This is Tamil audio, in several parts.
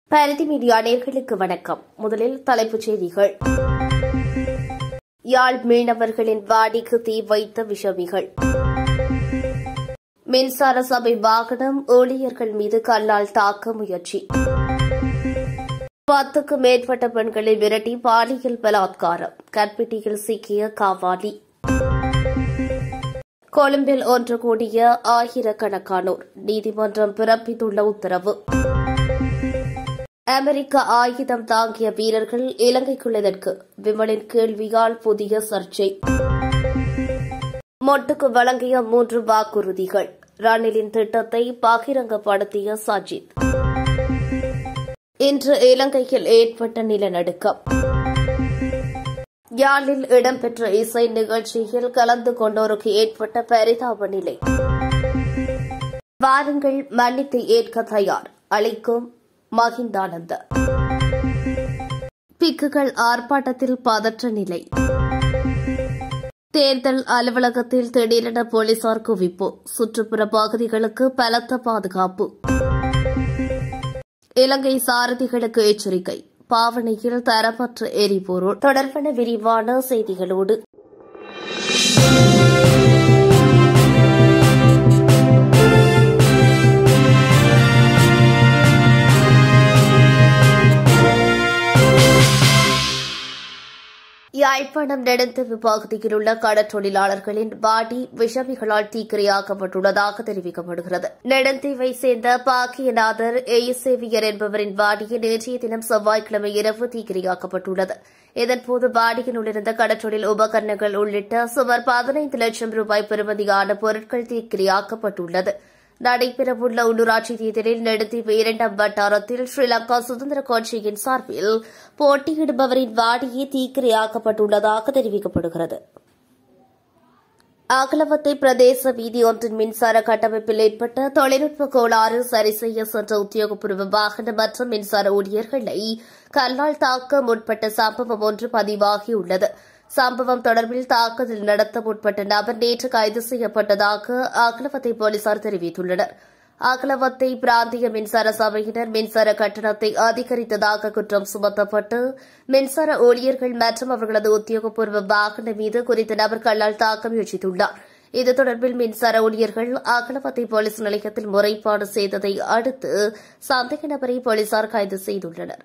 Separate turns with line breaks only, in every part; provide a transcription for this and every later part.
பரிதி மீடியா நேர்களுக்கு வணக்கம் முதலில் தலைப்புச் செய்திகள் யாழ் மீனவர்களின் வாடிக்கு தீ வைத்த விஷமிகள் மின்சார சபை வாகனம் ஊழியர்கள் மீது கல்லால் தாக்க முயற்சி பத்துக்கு மேற்பட்ட பெண்களை விரட்டி பாலியல் பலாத்காரம் கற்பிட்டியில் சிக்கிய காவாலி கொழும்பில் ஒன்று கூடிய ஆயிரக்கணக்கானோர் நீதிமன்றம் பிறப்பித்துள்ள உத்தரவு அமெரிக்க ஆயுதம் தாங்கிய வீரர்கள் இலங்கைக்குள்ளதற்கு விமலின் கேள்வியால் புதிய சர்ச்சை மொட்டுக்கு வழங்கிய மூன்று வாக்குறுதிகள் ரணிலின் திட்டத்தை பகிரங்கப்படுத்திய சஜித் இன்று இலங்கையில் ஏற்பட்ட நிலநடுக்கம் யாழில் இடம்பெற்ற இசை நிகழ்ச்சியில் கலந்து கொண்டோருக்கு ஏற்பட்ட பரிதாப நிலை வாருங்கள் மன்னித்து ஏற்க தயார் அளிக்கும் மகிந்தானந்த பிக்குகள் ஆர்ப்பாட்டத்தில் பதற்ற நிலை தேர்தல் அலுவலகத்தில் திடீரென போலீசார் குவிப்பு சுற்றுப்புற பகுதிகளுக்கு பலத்த பாதுகாப்பு இலங்கை சாரதிகளுக்கு எச்சரிக்கை பாவனையில் தரமற்ற எரிபொருள் தொடர்பான விரிவான செய்திகளோடு யாழ்ப்பாணம் நெடுந்தீவு பகுதியில் உள்ள கடற்றொழிலாளர்களின் பாடி விஷமிகளால் தீக்கிரையாக்கப்பட்டுள்ளதாக தெரிவிக்கப்படுகிறது நெடுந்தீவை சேர்ந்த பாக்கியநாதர் எய்சேவியர் என்பவரின் பாடியை நேற்றைய தினம் செவ்வாய்க்கிழமை இரவு தீக்கிரையாக்கப்பட்டுள்ளது இதன்போது பாடியில் இருந்த கடற்றொழில் உபகரணங்கள் உள்ளிட்ட சுமார் பதினைந்து லட்சம் ரூபாய் பெறுமதியான பொருட்கள் தீக்கிரையாக்கப்பட்டுள்ளது நடைபெறவுள்ள உள்ளூராட்சி தேர்தலில் நெடுந்தீவு இரண்டாம் வட்டாரத்தில் ஸ்ரீலங்கா சுதந்திர கட்சியின் சார்பில் போட்டியிடுபவரின் வாடியே தீக்கிரையாக்கப்பட்டுள்ளதாக தெரிவிக்கப்படுகிறது அகலவத்தை பிரதேச வீதி ஒன்றின் மின்சார கட்டமைப்பில் ஏற்பட்ட தொழில்நுட்ப கோளாறு சரி செய்ய சென்ற உத்தியோகபூர்வ வாகன மற்றும் மின்சார ஊழியர்களை கல்லால் தாக்க முற்பட்ட சம்பவம் ஒன்று பதிவாகியுள்ளது சம்பவம் தொடர்பில் தாக்குதல் நடத்த முற்பட்ட நபர் நேற்று கைது செய்யப்பட்டதாக அகலவத்தை போலீசார் தெரிவித்துள்ளனர் அகலவத்தை பிராந்திய மின்சார சபையினர் மின்சார கட்டணத்தை அதிகரித்ததாக குற்றம் சுமத்தப்பட்டு மின்சார ஊழியர்கள் மற்றும் அவர்களது உத்தியோகபூர்வ வாகனம் மீது குறித்த நபர் கல்லால் தாக்க முயற்சித்துள்ளார் இது தொடர்பில் மின்சார ஊழியர்கள் அகலவத்தை போலீஸ் நிலையத்தில் முறைப்பாடு செய்ததை அடுத்து சந்தேக நபரை போலீசார் கைது செய்துள்ளனா்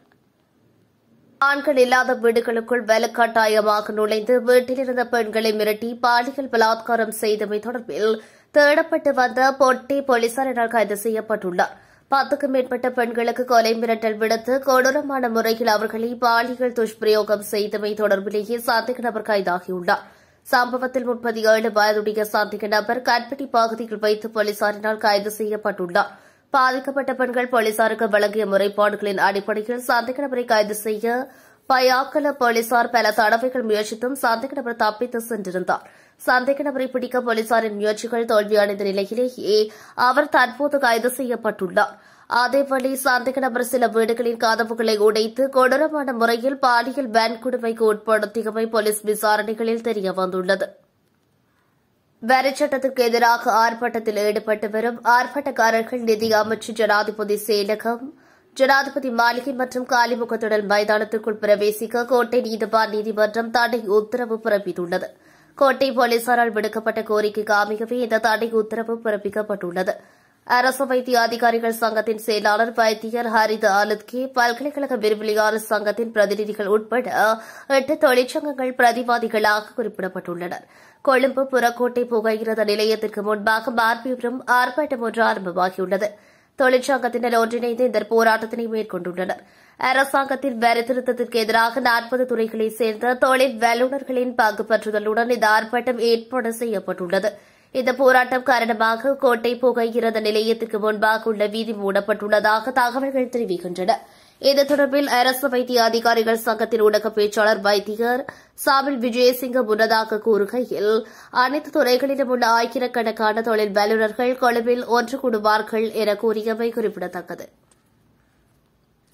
ஆண்கள் இல்லாத வீடுகளுக்குள் வலுக்கட்டாயமாக நுழைந்து வீட்டிலிருந்த பெண்களை மிரட்டி பாலியல் பலாத்காரம் செய்தமை தொடர்பில் தேடப்பட்டு வந்த பொட்டி போலீசாரினால் கைது செய்யப்பட்டுள்ளார் பத்துக்கும் மேற்பட்ட பெண்களுக்கு கொலை மிரட்டல் விடுத்து கொடூரமான முறையில் அவர்களை பாலியல் துஷ்பிரயோகம் செய்தமை தொடர்பிலேயே சந்தேக நபர் கைதாகியுள்ளார் சம்பவத்தில் முப்பத்தி ஏழு வயதுடைய சந்தேக நபர் கட்பட்டி பகுதியில் வைத்து போலீசாரினால் கைது செய்யப்பட்டுள்ளார் பாதிக்கப்பட்ட பெண்கள் போலீசாருக்கு வழங்கிய முறைப்பாடுகளின் அடிப்படையில் சந்தேக நபரை கைது செய்ய பயாக்கல போலீசார் பல தடவைகள் முயற்சித்தும் சந்தேக நபர் தப்பித்து சென்றிருந்தார் சந்தேக நபரை பிடிக்க போலீசாரின் முயற்சிகள் தோல்வியடைந்த நிலையிலேயே அவர் தற்போது கைது செய்யப்பட்டுள்ளார் அதேவழி சந்தேக நபர் சில வீடுகளின் கதவுகளை உடைத்து கொடூரமான முறையில் பாலியல் வன்கொடுமைக்கு உட்படுத்தியமை போலீஸ் விசாரணைகளில் தெரியவந்துள்ளது வரிச்சட்டத்திற்கு எதிராக ஆர்ப்பாட்டத்தில் ஈடுபட்டு வரும் ஆர்ப்பாட்டக்காரர்கள் நிதி அமைச்சு ஜனாதிபதி செயலகம் ஜனாதிபதி மாளிகை மற்றும் காலிமுகத்துடன் மைதானத்திற்குள் பிரவேசிக்க கோட்டை நீதிவான் நீதிமன்றம் தடை உத்தரவு பிறப்பித்துள்ளது கோட்டை போலீசாரால் விடுக்கப்பட்ட கோரிக்கைக்கு அமையவே இந்த தடை உத்தரவு பிறப்பிக்கப்பட்டுள்ளது அரசு வைத்திய அதிகாரிகள் சங்கத்தின் செயலாளர் வைத்தியர் ஹரித ஆலத்கே பல்கலைக்கழக விரிவெளியாளர் சங்கத்தின் பிரதிநிதிகள் உட்பட எட்டு தொழிற்சங்கங்கள் பிரதிவாதிகளாக குறிப்பிடப்பட்டுள்ளனர் கொழும்பு புறக்கோட்டை புகையிரத நிலையத்திற்கு முன்பாக பார்பிபுரம் ஆர்ப்பாட்டம் ஒன்று ஆரம்பமாகியுள்ளது தொழிற்சங்கத்தினர் ஒன்றிணைந்து இந்த போராட்டத்தினை மேற்கொண்டுள்ளனர் அரசாங்கத்தின் வரி திருத்தத்திற்கு எதிராக நாற்பது துறைகளைச் சேர்ந்த தொழில் வல்லுநர்களின் பங்கு பற்றுதலுடன் இந்த ஆர்ப்பாட்டம் ஏற்பாடு செய்யப்பட்டுள்ளது இந்த போராட்டம் காரணமாக கோட்டை புகையிரத நிலையத்திற்கு முன்பாக உள்ள வீதி மூடப்பட்டுள்ளதாக தகவல்கள் தெரிவிக்கின்றன இது தொடர்பில் அரசு வைத்திய அதிகாரிகள் சங்கத்தின் ஊடக பேச்சாளர் வைத்தியர் சாமில் விஜயசிங்க முன்னதாக கூறுகையில் அனைத்து துறைகளிலும் உள்ள ஆயிரக்கணக்கான தொழில் வல்லுநர்கள் கொழும்பில் ஒன்று கூடுவார்கள் என கூறியவை குறிப்பிடத்தக்கது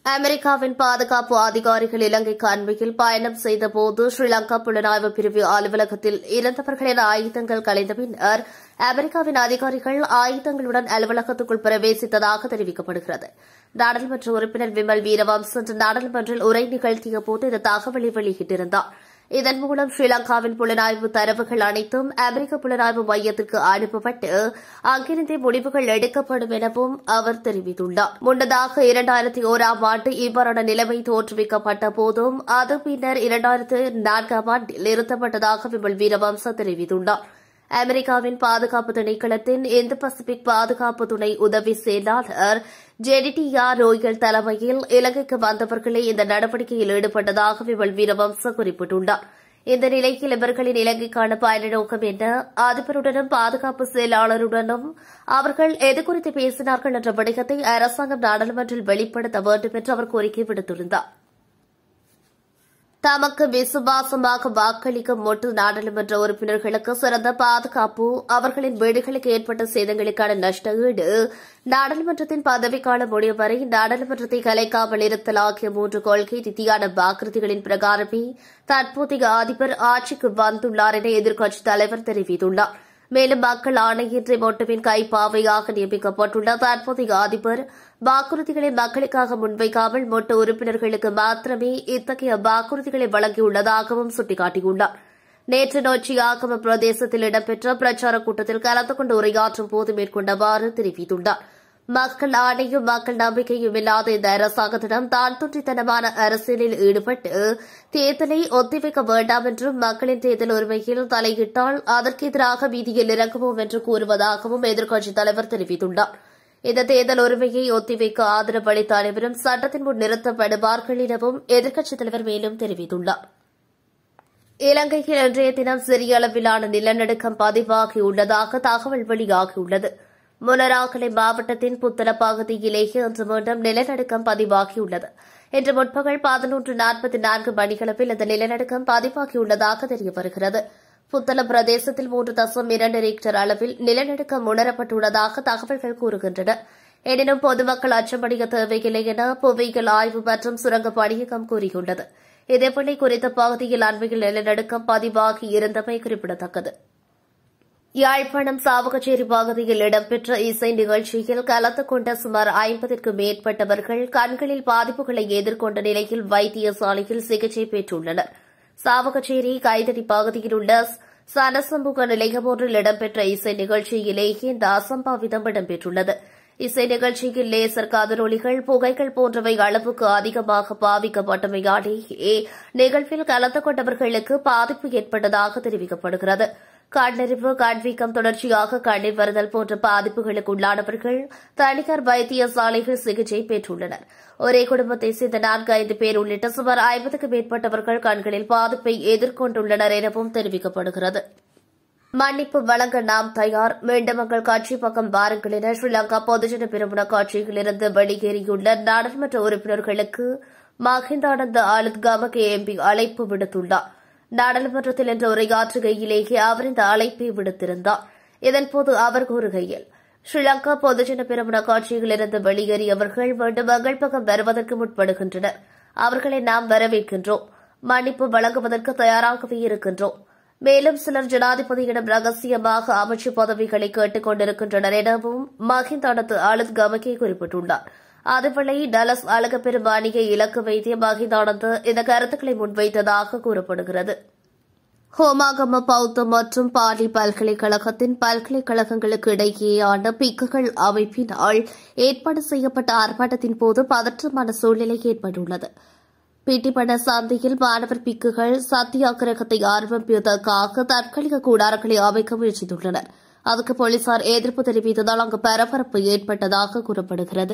அமெரிக்காவின் பாதுகாப்பு அதிகாரிகள் இலங்கைக்கு அண்மையில் பயணம் செய்தபோது ஸ்ரீலங்கா புலனாய்வு பிரிவு அலுவலகத்தில் இறந்தவர்களின் ஆயுதங்கள் கலைந்த பின்னர் அமெரிக்காவின் அதிகாரிகள் ஆயுதங்களுடன் அலுவலகத்துக்குள் பிரவேசித்ததாக தெரிவிக்கப்படுகிறது நாடாளுமன்ற உறுப்பினர் விமல் வீரவம்ச இன்று நாடாளுமன்றில் உரை நிகழ்த்திய போது இந்த தகவலை வெளியிட்டிருந்தார் இதன் மூலம் ஸ்ரீலங்காவின் புலனாய்வு தரவுகள் அனைத்தும் அமெரிக்க புலனாய்வு மையத்திற்கு அனுப்பப்பட்டு அங்கிருந்தே முடிவுகள் எடுக்கப்படும் எனவும் அவர் தெரிவித்துள்ளார் முன்னதாக இரண்டாயிரத்தி ஓராம் ஆண்டு இவ்வாறான நிலைமை தோற்றுவிக்கப்பட்ட போதும் அது பின்னர் இரண்டாயிரத்து நான்காம் ஆண்டில் நிறுத்தப்பட்டதாக விமல் வீரவம்ச தெரிவித்துள்ளார் அமெரிக்காவின் பாதுகாப்பு திணைக்களத்தின் இந்து பசிபிக் பாதுகாப்பு துணை உதவி செயலாளர் ஜெடிடியா ரோயல் தலைமையில் இலங்கைக்கு வந்தவர்களே இந்த நடவடிக்கையில் ஈடுபட்டதாக விமல் வீரவம்ச குறிப்பிட்டுள்ளார் இந்த நிலையில் இவர்களின் இலங்கைக்கான பயண நோக்கம் என்ன அதிபருடனும் பாதுகாப்பு செயலாளருடனும் அவர்கள் எது குறித்து பேசினார்கள் என்ற விடயத்தை அரசாங்கம் நாடாளுமன்றில் வெளிப்படுத்த வேண்டும் என்று அவர் கோரிக்கை விடுத்திருந்தார் தமக்கு விசுவாசமாக வாக்களிக்கும் மொட்டு நாடாளுமன்ற உறுப்பினர்களுக்கு சிறந்த பாதுகாப்பு அவர்களின் வீடுகளுக்கு ஏற்பட்ட சேதங்களுக்கான நஷ்ட ஈடு நாடாளுமன்றத்தின் பதவிக்காலம் முடியும் வரை நாடாளுமன்றத்தை கலைக்காமல் இருத்தல் ஆகிய மூன்று கொள்கை ரீதியான வாக்குறுதிகளின் பிரகாரமே தற்போதைய அதிபர் ஆட்சிக்கு வந்துள்ளார் என எதிர்க்கட்சித் தலைவர் தெரிவித்துள்ளார் மேலும் மக்கள் ஆணையின்றி மொட்டுவின் கைப்பாவையாக நியமிக்கப்பட்டுள்ள தற்போதைய அதிபர் வாக்குறுதிகளை மக்களுக்காக முன்வைக்காமல் மொட்டு உறுப்பினர்களுக்கு மாத்திரமே இத்தகைய வாக்குறுதிகளை வழங்கியுள்ளதாகவும் சுட்டிக்காட்டியுள்ளார் நேற்று நொச்சி ஆகம பிரதேசத்தில் இடம்பெற்ற பிரச்சாரக் கூட்டத்தில் கலந்து கொண்டு உரையாற்றும் போது மேற்கொண்டவாறு தெரிவித்துள்ளார் மக்கள் ஆணையும் மக்கள் நம்பிக்கையும் இல்லாத இந்த அரசாங்கத்திடம் தான் தொற்றித்தனமான அரசியலில் ஈடுபட்டு தேர்தலை ஒத்திவைக்க வேண்டாம் என்றும் மக்களின் தேர்தல் உரிமையில் தலையிட்டால் அதற்கு எதிராக வீதியில் இறங்குவோம் என்று கூறுவதாகவும் எதிர்க்கட்சித் தலைவர் தெரிவித்துள்ளார் இந்த தேர்தல் உரிமையை ஒத்திவைக்க ஆதரவு அளித்த அனைவரும் சட்டத்தின் முன் நிறுத்தப்படுவார்கள் எனவும் எதிர்க்கட்சித் தலைவர் மேலும் தெரிவித்துள்ளார் இலங்கையில் இன்றைய தினம் சிறிய அளவிலான நிலநடுக்கம் பதிவாகியுள்ளதாக தகவல் வெளியாகியுள்ளது முனராகலை மாவட்டத்தின் புத்தள பகுதியிலேயே இன்று மீண்டும் நிலநடுக்கம் பதிவாகியுள்ளது இன்று முற்பகல் பதினொன்று நாற்பத்தி நான்கு மணிகளவில் இந்த நிலநடுக்கம் பதிவாகியுள்ளதாக தெரியவருகிறது புத்தள பிரதேசத்தில் மூன்று தசம் இரண்டு ரிக்டர் அளவில் நிலநடுக்கம் உணரப்பட்டுள்ளதாக தகவல்கள் கூறுகின்றன எனினும் பொதுமக்கள் அச்சமடைய தேவையில்லை என புவியியல் ஆய்வு மற்றும் சுரங்க பணியகம் கூறியுள்ளது இதேபோல குறித்த பகுதியில் அண்மையில் நிலநடுக்கம் பதிவாகி இருந்தமை குறிப்பிடத்தக்கது யாழ்ப்பாணம் சாவகச்சேரி பகுதியில் இடம்பெற்ற இசை நிகழ்ச்சியில் கலந்து கொண்ட சுமார் ஐம்பதிற்கும் மேற்பட்டவர்கள் கண்களில் பாதிப்புகளை எதிர்கொண்ட நிலையில் வைத்தியசாலையில் சிகிச்சை பெற்றுள்ளனர் சாவகச்சேரி கைதடி பகுதியில் உள்ள சனசமூக நிலையம் ஒன்றில் இடம்பெற்ற இசை நிகழ்ச்சியிலேயே இந்த அசம்பாவிதம் இடம்பெற்றுள்ளது இசை நிகழ்ச்சியில் லேசர் கதிரொலிகள் புகைகள் போன்றவை அளவுக்கு அதிகமாக பாவிக்கப்பட்டமையாலேயே நிகழ்வில் கலந்து கொண்டவர்களுக்கு பாதிப்பு ஏற்பட்டதாக தெரிவிக்கப்படுகிறது கண்ணெறிவு கண்வீக்கம் தொடர்ச்சியாக கண்ணீர் வருதல் போன்ற பாதிப்புகளுக்கு உள்ளானவர்கள் தனியார் வைத்தியசாலைகள் சிகிச்சை பெற்றுள்ளனர் ஒரே குடும்பத்தை சேர்ந்த நான்கு ஐந்து பேர் உள்ளிட்ட சுமார் ஐம்பதுக்கும் மேற்பட்டவர்கள் கண்களில் பாதிப்பை எதிர்கொண்டுள்ளனர் எனவும் தெரிவிக்கப்படுகிறது மன்னிப்பு வழங்க நாம் தயார் மீண்டமங்கள் கட்சி பக்கம் வாருங்கள் என ஸ்ரீலங்கா பொதுஜன பெருமுன கட்சியிலிருந்து வெளியேறியுள்ள நாடாளுமன்ற உறுப்பினர்களுக்கு மஹிந்தானந்த ஆனந்த் கமகே எம்பி அழைப்பு விடுத்துள்ளார் நாடாளுமன்றத்தில் இன்று உரையாற்றுகையிலேயே அவர் இந்த அழைப்பை விடுத்திருந்தார் இதன்போது அவர் கூறுகையில் ஸ்ரீலங்கா பொதுஜன பெருமுன கட்சியிலிருந்து வெளியேறியவர்கள் மீண்டும் மகள் பக்கம் வருவதற்கு முற்படுகின்றனர் அவர்களை நாம் வரவேற்கின்றோம் மன்னிப்பு வழங்குவதற்கு தயாராகவே இருக்கின்றோம் மேலும் சிலர் ஜனாதிபதியிடம் ரகசியமாக அமைச்சு பதவிகளை கேட்டுக் கொண்டிருக்கின்றனர் எனவும் மஹிந்தானத்து ஆனந்த் கமகே குறிப்பிட்டுள்ளார் அதுவேளை டலஸ் அழகப்பெருமானியை இலக்கு வைத்திய மஹிந்தானந்த் இந்த கருத்துக்களை முன்வைத்ததாக கூறப்படுகிறது ஹோமாகம பௌத்த மற்றும் பாலி பல்கலைக்கழகத்தின் பல்கலைக்கழகங்களுக்கு இடையேயான பிக்குகள் அமைப்பினால் ஏற்பாடு செய்யப்பட்ட ஆர்ப்பாட்டத்தின் போது பதற்றமான சூழ்நிலை ஏற்பட்டுள்ளது பிட்டிப்பட சந்தையில் மாணவர் பிக்குகள் சத்தியாகிரகத்தை ஆரம்பிப்பதற்காக தற்காலிக கூடாரங்களை அமைக்க முயற்சித்துள்ளனர் அதுக்கு போலீசார் எதிர்ப்பு தெரிவித்ததால் அங்கு பரபரப்பு ஏற்பட்டதாக கூறப்படுகிறது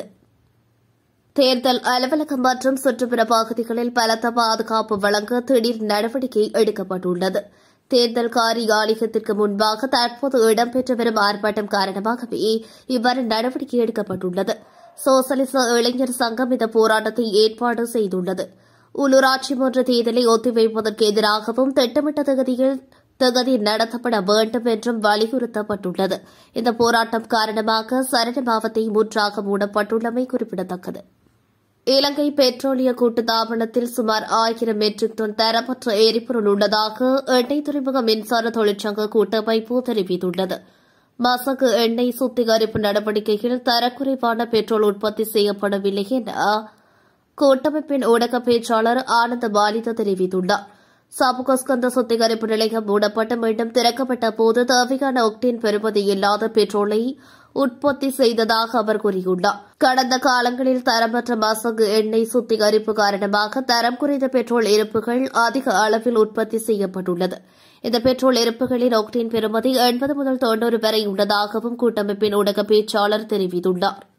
தேர்தல் அலுவலகம் மற்றும் சுற்றுப்புற பகுதிகளில் பலத்த பாதுகாப்பு வழங்க திடீர் நடவடிக்கை எடுக்கப்பட்டுள்ளது தேர்தல் காரியாலயத்திற்கு முன்பாக தற்போது இடம்பெற்று வரும் ஆர்ப்பாட்டம் காரணமாகவே இவ்வாறு நடவடிக்கை எடுக்கப்பட்டுள்ளது சோசலிச இளைஞர் சங்கம் இந்த போராட்டத்தை ஏற்பாடு செய்துள்ளது உள்ளூராட்சி மன்ற தேர்தலை ஒத்திவைப்பதற்கு எதிராகவும் திட்டமிட்ட தொகுதியில் தொகுதி நடத்தப்பட வேண்டும் என்றும் வலியுறுத்தப்பட்டுள்ளது இந்த போராட்டம் காரணமாக சரண மாவத்தை முற்றாக மூடப்பட்டுள்ளமை குறிப்பிடத்தக்கது இலங்கை பெட்ரோலிய கூட்டுத்தாபனத்தில் சுமார் ஆயிரம் மெட்ரிக் டன் தரமற்ற எரிபொருள் உள்ளதாக எண்ணெய் துறைமுக மின்சார தொழிற்சங்க கூட்டமைப்பு தெரிவித்துள்ளது மசகு எண்ணெய் சுத்திகரிப்பு நடவடிக்கையில் தரக்குறைவான பெட்ரோல் உற்பத்தி செய்யப்படவில்லை என கூட்டமைப்பின் ஊடக பேச்சாளர் ஆனந்த பாலித தெரிவித்துள்ளார் சாபுகஸ்கந்த சுத்திகரிப்பு நிலையம் மூடப்பட்டு மீண்டும் திறக்கப்பட்ட போது தேவையான ஒக்டேன் பெறுமதி இல்லாத பெட்ரோலை உற்பத்தி செய்ததாக அவர் கூறியுள்ளார் கடந்த காலங்களில் தரமற்ற மசகு எண்ணெய் சுத்திகரிப்பு காரணமாக தரம் குறைந்த பெட்ரோல் இருப்புகள் அதிக அளவில் உற்பத்தி செய்யப்பட்டுள்ளது இந்த பெட்ரோல் இருப்புகளின் ஒக்டேன் பெறுமதி எண்பது முதல் தொன்னூறு வரை உள்ளதாகவும் கூட்டமைப்பின் ஊடக பேச்சாளர் தெரிவித்துள்ளார்